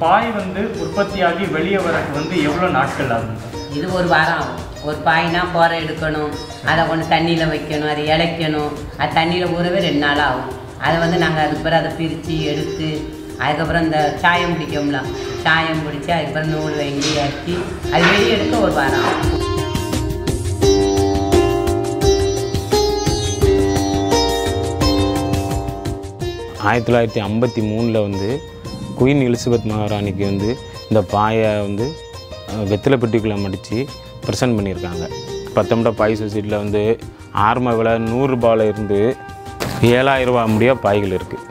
பாய் வந்து உற்பத்தியாகி வெளியே வரக்கு வந்து எவ்வளோ நாட்கள் ஆகும் இது ஒரு வாரம் ஆகும் ஒரு பாய்னா போரை எடுக்கணும் அதை கொண்டு தண்ணியில் வைக்கணும் அதை இளைக்கணும் அது தண்ணியில் ஊறவே ரெண்டு நாள் ஆகும் அதை வந்து நாங்கள் அதுக்கு பிறகு அதை பிரித்து எடுத்து அதுக்கப்புறம் இந்த சாயம் பிடிக்கும்ல சாயம் பிடிச்சி அதுக்கப்புறம் நூல் வாங்கி அரிச்சு அது வெளியே எடுக்க ஒரு வாரம் ஆகும் ஆயிரத்தி தொள்ளாயிரத்தி ஐம்பத்தி மூணில் வந்து குயின் எலிசபெத் மகாராணிக்கு வந்து இந்த பாயை வந்து அஹ், வெத்தலை பெட்டிக்குள்ளே மடித்து ப்ரெசென்ட் பண்ணியிருக்காங்க பத்தொம்பது பாய் சொசைட்டியில் வந்து ஆரம்ப விலை நூறுரூபாவில் இருந்து ஏழாயிரம் ரூபா முடிய பாய்கள் இருக்குது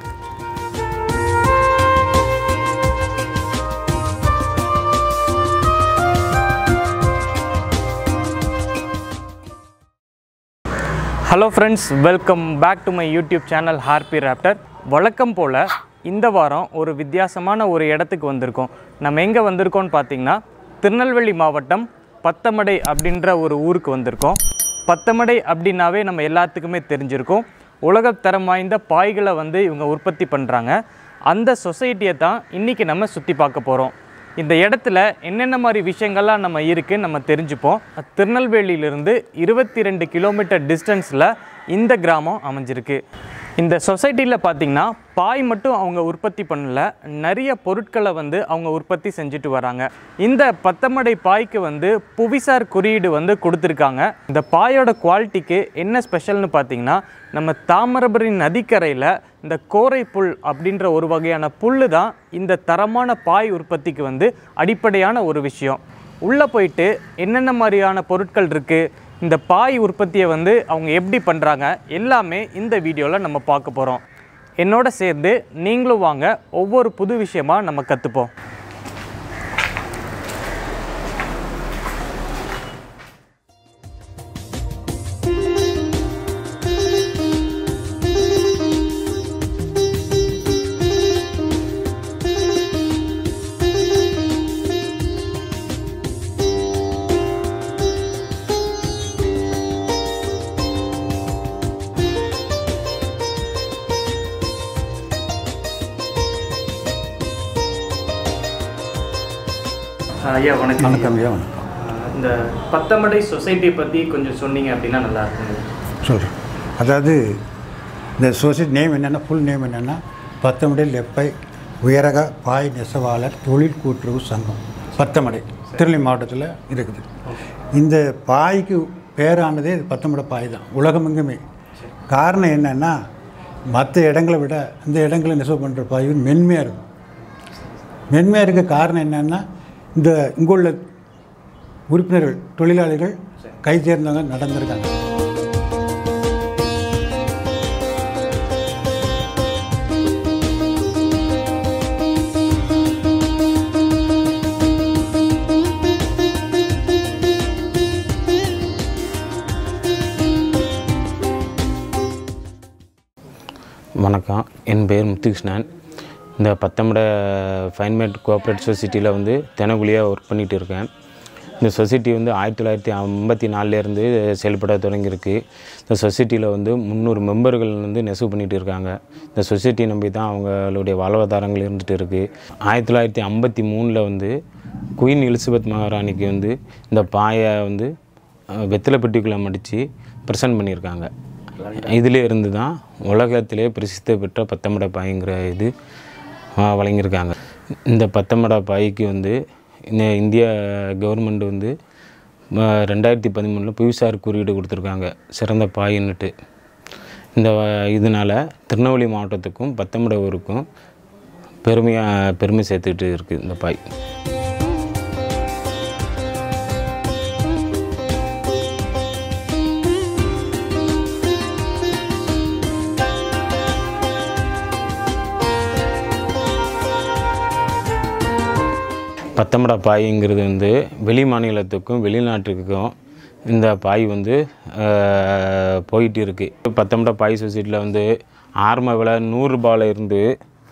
hello friends welcome back to my YouTube channel Harpy Raptor வழக்கம் போல் இந்த வாரம் ஒரு வித்தியாசமான ஒரு இடத்துக்கு வந்திருக்கோம் நம்ம எங்கே வந்திருக்கோம்னு பார்த்தீங்கன்னா திருநெல்வேலி மாவட்டம் பத்தமடை அப்படின்ற ஒரு ஊருக்கு வந்திருக்கோம் பத்தமடை அப்படின்னாவே நம்ம எல்லாத்துக்குமே தெரிஞ்சிருக்கும் உலகத்தரம் வாய்ந்த பாய்களை வந்து இவங்க உற்பத்தி பண்ணுறாங்க அந்த சொசைட்டியை தான் இன்றைக்கி நம்ம சுற்றி பார்க்க போகிறோம் இந்த இடத்துல என்னென்ன மாதிரி விஷயங்கள்லாம் நம்ம இருக்குது நம்ம தெரிஞ்சுப்போம் திருநெல்வேலியிலிருந்து இருபத்தி ரெண்டு கிலோமீட்டர் டிஸ்டன்ஸில் இந்த கிராமம் அமைஞ்சிருக்கு இந்த சொசைட்டியில் பார்த்திங்கன்னா பாய் மட்டும் அவங்க உற்பத்தி பண்ணல நிறைய பொருட்களை வந்து அவங்க உற்பத்தி செஞ்சுட்டு வராங்க இந்த பத்தமடை பாய்க்கு வந்து புவிசார் குறியீடு வந்து கொடுத்துருக்காங்க இந்த பாயோட குவாலிட்டிக்கு என்ன ஸ்பெஷல்னு பார்த்தீங்கன்னா நம்ம தாமிரபரணி நதிக்கரையில் இந்த கோரை புல் அப்படின்ற ஒரு வகையான புல்லு தான் இந்த தரமான பாய் உற்பத்திக்கு வந்து அடிப்படையான ஒரு விஷயம் உள்ளே போயிட்டு என்னென்ன மாதிரியான பொருட்கள் இருக்குது இந்த பாய் உற்பத்தியை வந்து அவங்க எப்படி பண்ணுறாங்க எல்லாமே இந்த வீடியோவில் நம்ம பார்க்க போகிறோம் என்னோட சேர்ந்து நீங்களும் வாங்க ஒவ்வொரு புது விஷயமா நம்ம கற்றுப்போம் ஐயா வணக்கம் வணக்கம் ஐயா வணக்கம் இந்த பத்தமடை சொசைட்டி பற்றி கொஞ்சம் சொன்னீங்க அப்படின்னா நல்லா இருக்குங்க சொல்கிறேன் அதாவது இந்த சொசைட்டி நேம் என்னென்னா ஃபுல் நேம் என்னென்னா பத்தமடை லெப்பை உயரக பாய் நெசவாளர் தொழில் கூட்டுறவு சங்கம் பத்தமடை திருநெல்வேலி மாவட்டத்தில் இருக்குது இந்த பாய்க்கு பேரானதே இது பத்தமடை பாய் தான் உலகமெங்குமே காரணம் என்னென்னா மற்ற இடங்களை விட இந்த இடங்களில் நெசவு பண்ணுற பாய் மென்மையாக இருக்கும் மென்மையாக இருக்க காரணம் என்னென்னா இந்த இங்குள்ள உறுப்பினர்கள் தொழிலாளிகள் கை சேர்ந்தவங்க நடந்திருக்காங்க வணக்கம் என் பேர் முத்துகிருஷ்ணன் இந்த பத்தமட ஃபைன்மேட் கோஆப்ரேட் சொசைட்டியில் வந்து தினகுலியாக ஒர்க் பண்ணிகிட்டு இருக்கேன் இந்த சொசைட்டி வந்து ஆயிரத்தி தொள்ளாயிரத்தி ஐம்பத்தி நாலுலேருந்து செயல்பட தொடங்கியிருக்கு இந்த சொசைட்டியில் வந்து முந்நூறு மெம்பர்கள் வந்து நெசவு பண்ணிகிட்டு இருக்காங்க இந்த சொசைட்டி நம்பி தான் அவங்களுடைய வாழ்வாதாரங்கள் இருந்துகிட்டு இருக்குது ஆயிரத்தி தொள்ளாயிரத்தி ஐம்பத்தி மூணில் வந்து குயின் எலிசபெத் மகாராணிக்கு வந்து இந்த பாயை வந்து அஹ், வெத்தலை பெட்டிக்குள்ளே மடித்து ப்ரெசென்ட் பண்ணியிருக்காங்க இதிலே இருந்து தான் உலகத்திலே பிரசித்தி பெற்ற பத்தமட பாய்ங்கிற இது ஆ, வழங்கியிருக்காங்க இந்த பத்தமட பாய்க்கு வந்து இந்த இந்திய கவர்மெண்ட் வந்து ஆ, ரெண்டாயிரத்தி பதிமூணில் புவிசார் குறியீடு கொடுத்துருக்காங்க சிறந்த பாயின்னுட்டு இந்த வ- இதனால் திருநெல்வேலி மாவட்டத்துக்கும் பத்தமட ஊருக்கும் பெருமையாக பெருமை சேர்த்துக்கிட்டு இருக்குது இந்த பாய் பத்தமடா பாய்ங்கிறது வந்து வெளி மாநிலத்துக்கும் வெளிநாட்டுக்கும் இந்த பாய் வந்து அஹ், போயிட்டு இருக்குது பத்தமடா பாய் சொசைட்டியில் வந்து ஆரம்ப விலை நூறுரூபாவில் இருந்து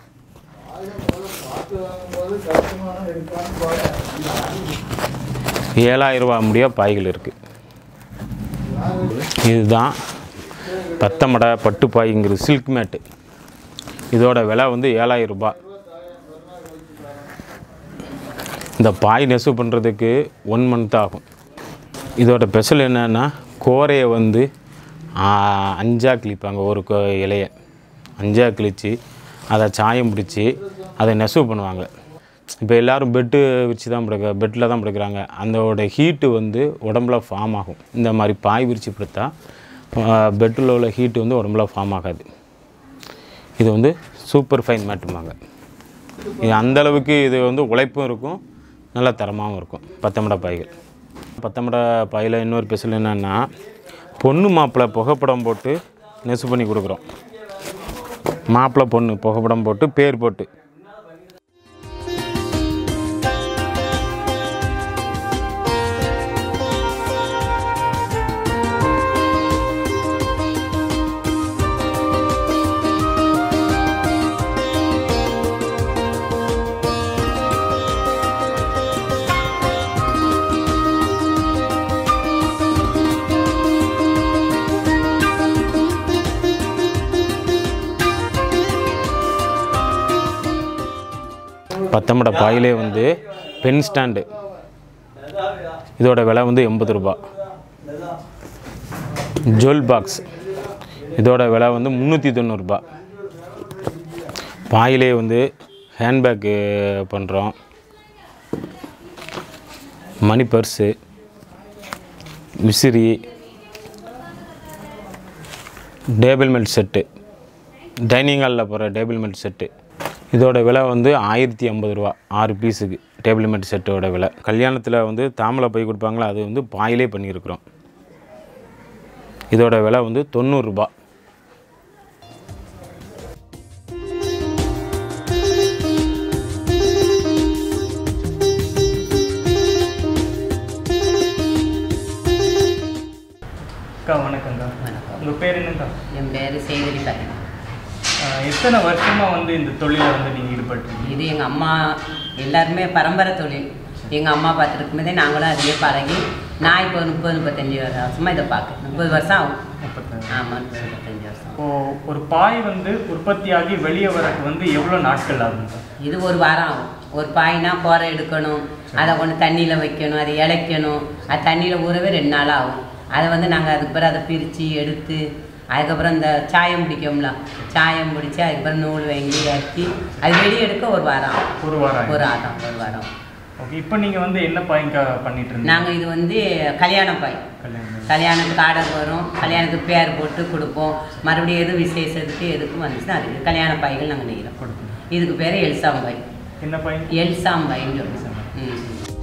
ஏழாயிரம் ரூபா முடிய பாய்கள் இருக்குது இதுதான் பத்தமடை பட்டு பாய்ங்கிறது சில்க் மேட்டு இதோட விலை வந்து ஏழாயிரம் ரூபாய் இந்த பாய் நெசவு பண்ணுறதுக்கு ஒன் மந்த் ஆகும் இதோட ஸ்பெஷல் என்னென்னா கோரையை வந்து ஆ, அஞ்சா கிழிப்பாங்க ஒரு கோ இலைய அஞ்சா கிழித்து அதை சாயம் பிடிச்சி அதை நெசவு பண்ணுவாங்க இப்போ எல்லோரும் பெட்டு விரித்து தான் படுக்க பெட்டில் தான் படுக்கிறாங்க அதோட ஹீட்டு வந்து உடம்புல ஃபார்ம் ஆகும் இந்த மாதிரி பாய் விரித்து படுத்தா பெட்டில் உள்ள ஹீட்டு வந்து உடம்புல ஃபார்ம் ஆகாது இது வந்து சூப்பர் ஃபைன் மேட்டுமாங்க இது அந்த அளவுக்கு இது வந்து உழைப்பும் இருக்கும் நல்ல தரமாகவும் இருக்கும் பத்தமடை பாய்கள் பத்தமடை பாயில் இன்னொரு ஸ்பெஷல் என்னென்னா பொண்ணு மாப்பிள்ளை புகைப்படம் போட்டு நெசு பண்ணி கொடுக்குறோம் மாப்பிள்ளை பொண்ணு புகைப்படம் போட்டு பேர் போட்டு பத்தமடை பாயிலே வந்து பென் ஸ்டாண்டு இதோட விலை வந்து எண்பது ரூபா ஜுவல் பாக்ஸ் இதோட விலை வந்து முந்நூற்றி தொண்ணூறுபா பாயிலே வந்து ஹேண்ட்பேக்கு பண்ணுறோம் மணி பர்ஸு விசிறி டேபிள் மெட் செட்டு டைனிங் ஹாலில் போகிற டேபிள் மெட் செட்டு இதோட விலை வந்து ஆயிரத்தி ஐம்பது ரூபா ஆறு பீஸுக்கு டேபிள் மெட் செட்டோட விலை கல்யாணத்தில் வந்து தாமலை பை கொடுப்பாங்களா அது வந்து பாயிலே பண்ணியிருக்கிறோம் இதோட விலை வந்து தொண்ணூறுரூபா அக்கா வணக்கம்க்கா வணக்கம் உங்கள் பேர் என்னக்கா என் பேர் சேகரி கல்யாணம் ஆஹ் எத்தனை வருஷமாக வந்து இந்த தொழிலில் வந்து நீங்கள் ஈடுபட்டுருக்கீங்க இது எங்கள் அம்மா எல்லாருமே பரம்பரை தொழில் எங்கள் அம்மா பார்த்துருக்கும் போதே நாங்களும் அதிலே பழகி நான் இப்போ முப்பது முப்பத்தஞ்சு வருஷமாக இதை பார்க்குறேன் முப்பது வருஷம் ஆகும் முப்பத்தாறு ஆமாம் முப்பது முப்பத்தஞ்சு வருஷம் இப்போ ஒரு பாய் வந்து உற்பத்தியாகி வெளியே வரக்கு வந்து எவ்வளோ நாட்கள் ஆகுங்க இது ஒரு வாரம் ஆகும் ஒரு பாய்னா போரை எடுக்கணும் அதை கொண்டு தண்ணியில் வைக்கணும் அதை இளைக்கணும் அது தண்ணியில் ஊறவே ரெண்டு நாள் ஆகும் அதை வந்து நாங்கள் அதுக்கு பிறகு அதை பிரித்து எடுத்து அதுக்கப்புறம் இந்த சாயம் பிடிக்கும்ல சாயம் பிடிச்சி அதுக்கப்புறம் நூல் வாங்கி இறக்கி அது வெளியே எடுக்க ஒரு வாரம் ஆகும் ஒரு வாரம் ஆகும். ஒரு வாரம் ஒரு வாரம் ஓகே இப்போ நீங்கள் வந்து என்ன பாய்க்கா பண்ணிட்டு இருந்தீங்க நாங்கள் இது வந்து கல்யாண பாய் கல்யாணம் கல்யாணத்துக்கு ஆர்டர் வரும் கல்யாணத்துக்கு பேர் போட்டு கொடுப்போம் மறுபடியும் எது விசேஷத்துக்கு எதுக்கும் வந்துச்சுன்னா அதுக்கு கல்யாண பாய்கள் நாங்கள் நெய்கிறோம் கொடுக்கணும் இதுக்கு பேர் எல்சாம்பாய் என்ன பாய் எல்சாம்பாய்ன்னு சொல்லுவோம் ம்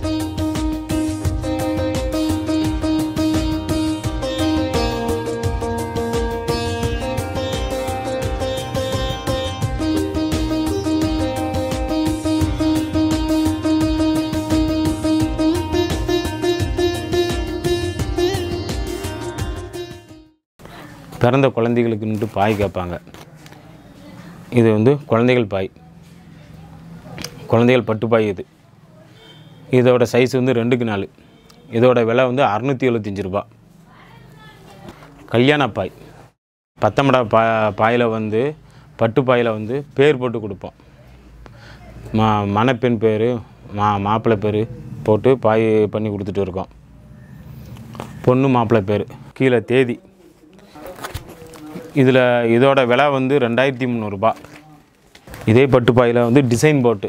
பிறந்த குழந்தைகளுக்குன்ட்டு பாய் கேட்பாங்க இது வந்து குழந்தைகள் பாய் குழந்தைகள் பட்டு பாய் இது இதோட சைஸ் வந்து ரெண்டுக்கு நாலு இதோட விலை வந்து அறநூற்றி எழுபத்தஞ்சி ரூபா கல்யாண பாய் பத்தமடா பா பாயில் வந்து பட்டு பாயில் வந்து பேர் போட்டு கொடுப்போம் மா மணப்பெண் பேர் மா மாப்பிள்ளை பேர் போட்டு பாய் பண்ணி கொடுத்துட்டு இருக்கோம் பொண்ணு மாப்பிள்ளை பேர் கீழே தேதி இதில் இதோட விலை வந்து ரெண்டாயிரத்தி முந்நூறுரூபா இதே பட்டுப்பாயில் வந்து டிசைன் போட்டு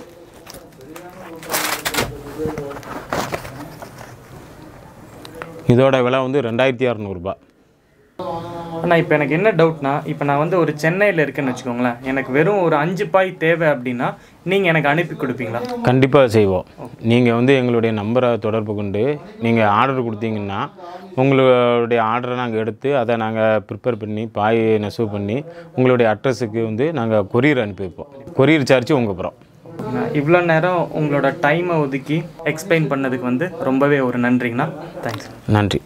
இதோட விலை வந்து ரெண்டாயிரத்தி அறநூறுபா ஆனால் இப்போ எனக்கு என்ன டவுட்னா இப்போ நான் வந்து ஒரு சென்னையில் இருக்கேன்னு வச்சுக்கோங்களேன் எனக்கு வெறும் ஒரு அஞ்சு பாய் தேவை அப்படின்னா நீங்கள் எனக்கு அனுப்பி கொடுப்பீங்களா கண்டிப்பாக செய்வோம் நீங்கள் வந்து எங்களுடைய நம்பரை தொடர்பு கொண்டு நீங்கள் ஆர்டர் கொடுத்தீங்கன்னா உங்களுடைய ஆர்டரை நாங்கள் எடுத்து அதை நாங்கள் ப்ரிப்பேர் பண்ணி பாய் நெசவு பண்ணி உங்களுடைய அட்ரஸுக்கு வந்து நாங்கள் கொரியர் அனுப்பி வைப்போம் கொரியர் சார்ஜ் உங்கள் அப்புறம் இவ்வளோ நேரம் உங்களோட டைமை ஒதுக்கி எக்ஸ்பிளைன் பண்ணதுக்கு வந்து ரொம்பவே ஒரு நன்றிங்கண்ணா தேங்க்ஸ் நன்றி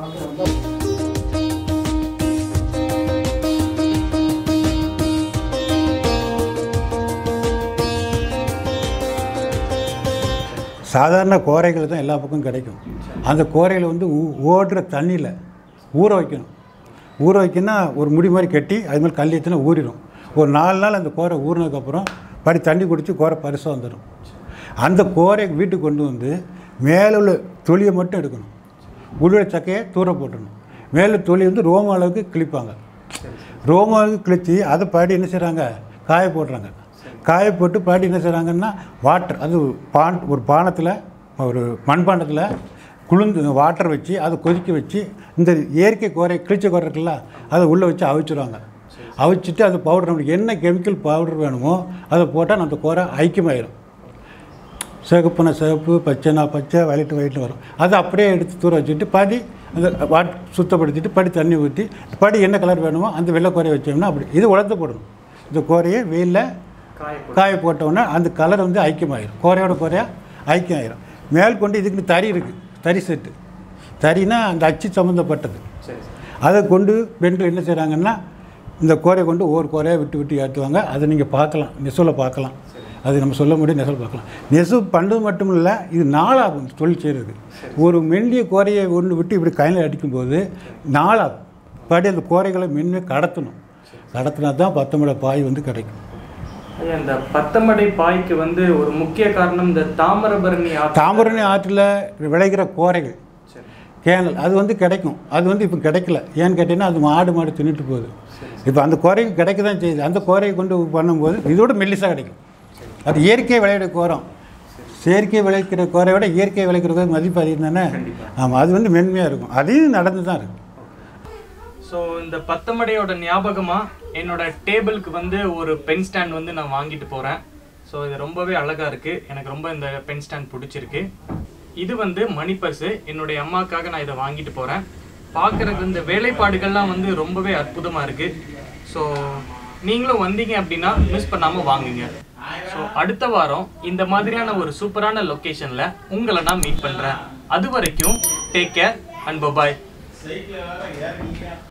சாதாரண கோரைகள் தான் எல்லா பக்கம் கிடைக்கும் அந்த கோரையில் வந்து ஊ- ஓடுற தண்ணியில் ஊற வைக்கணும் ஊற வைக்கணும்னா ஒரு முடி மாதிரி கட்டி அது மாதிரி கல் ஏற்றினா ஊறிடும் ஒரு நாலு நாள் அந்த கோரை ஊறினதுக்கப்புறம் படி தண்ணி குடித்து கோரை பரிசாக வந்துடும் அந்த கோரை வீட்டுக்கு கொண்டு வந்து மேலே உள்ள தொலியை மட்டும் எடுக்கணும் உள்ள சக்கையை தூர போட்டுடணும் மேலே தொலி வந்து ரோம அளவுக்கு கிழிப்பாங்க ரோம அளவுக்கு கிழிச்சு அதை பாடி என்ன செய்கிறாங்க காய போடுறாங்க காய போட்டு பாடி என்ன செய்கிறாங்கன்னா வாட்டர் அது பான் ஒரு பானத்தில் ஒரு மண்பாண்டத்தில் குளிர்ந்து வாட்டர் வச்சு அதை கொதிக்க வச்சு இந்த இயற்கை கோரை கிழிச்ச கோரை இருக்குல்ல அதை உள்ளே வச்சு அவிச்சிடுவாங்க அவிச்சிட்டு அது பவுடர் நம்மளுக்கு என்ன கெமிக்கல் பவுடர் வேணுமோ அதை போட்டால் அந்த கோரை ஐக்கியமாயிடும் சிவப்புனா சிவப்பு பச்சைனா பச்சை வயலட்டு வயலட்டு வரும் அதை அப்படியே எடுத்து தூர வச்சுட்டு பாதி அந்த வாட் சுத்தப்படுத்திட்டு படி தண்ணி ஊற்றி படி என்ன கலர் வேணுமோ அந்த வெள்ளை கோரையை வச்சோம்னா அப்படி இது உலர்த்து போடணும் இந்த கோரையை வெயிலில் காய போட்டோன்னே அந்த கலர் வந்து ஐக்கியமாயிரும் கோரையோட கோரையாக ஐக்கியம் ஆயிரும் மேல் கொண்டு இதுக்கு தறி இருக்குது தறி செட்டு தறினா அந்த அச்சு சம்மந்தப்பட்டது அதை கொண்டு பெண்கள் என்ன செய்கிறாங்கன்னா இந்த கோரையை கொண்டு ஒவ்வொரு கோரையாக விட்டு விட்டு ஏற்றுவாங்க அதை நீங்கள் பார்க்கலாம் நெசவில் பார்க்கலாம் அது நம்ம சொல்ல முடியும் நெசவு பார்க்கலாம் நெசவு பண்ணுறது மட்டும் இல்லை இது நாளாகும் இந்த தொழில் செய்கிறது ஒரு மெல்லிய கோரையை ஒன்று விட்டு இப்படி கையில் அடிக்கும்போது நாளாகும் படி அந்த கோரைகளை மென்மையாக கடத்தணும் கடத்தினா தான் பத்தமிட பாய் வந்து கிடைக்கும் ஐயா இந்த பத்தமடை பாய்க்கு வந்து ஒரு முக்கிய காரணம் இந்த தாமிரபரணி ஆற்று தாமிரணி ஆற்றில் விளைகிற கோரைகள் கேனல் அது வந்து கிடைக்கும் அது வந்து இப்போ கிடைக்கல ஏன்னு கேட்டீங்கன்னா அது மாடு மாடு தின்னுட்டு போகுது இப்போ அந்த கோரைக்கு கிடைக்க தான் செய்யுது அந்த கோரையை கொண்டு பண்ணும்போது இதோட மெல்லிசாக கிடைக்கும் அது இயற்கை விளையாட கோரம் செயற்கை விளைக்கிற கோரை விட இயற்கை விளைக்கிற கோரை மதிப்பு அதிகம் தானே ஆமாம் அது வந்து மென்மையாக இருக்கும் அதையும் நடந்து தான் இருக்கும் ஸோ இந்த பத்தமடையோட ஞாபகமா என்னோட டேபிளுக்கு வந்து ஒரு பென் ஸ்டாண்ட் வந்து நான் வாங்கிட்டு போறேன் ஸோ இது ரொம்பவே அழகா இருக்கு எனக்கு ரொம்ப இந்த பென் ஸ்டாண்ட் பிடிச்சிருக்கு இது வந்து மணி பர்ஸு என்னுடைய அம்மாக்காக நான் இதை வாங்கிட்டு போறேன் பார்க்கறதுக்கு இந்த வேலைப்பாடுகள்லாம் வந்து ரொம்பவே அற்புதமா இருக்கு ஸோ நீங்களும் வந்தீங்க அப்படின்னா மிஸ் பண்ணாம வாங்குங்க ஸோ அடுத்த வாரம் இந்த மாதிரியான ஒரு சூப்பரான லொக்கேஷன்ல உங்களை நான் மீட் பண்றேன் அது வரைக்கும் டேக் கேர் அண்ட் பபாய்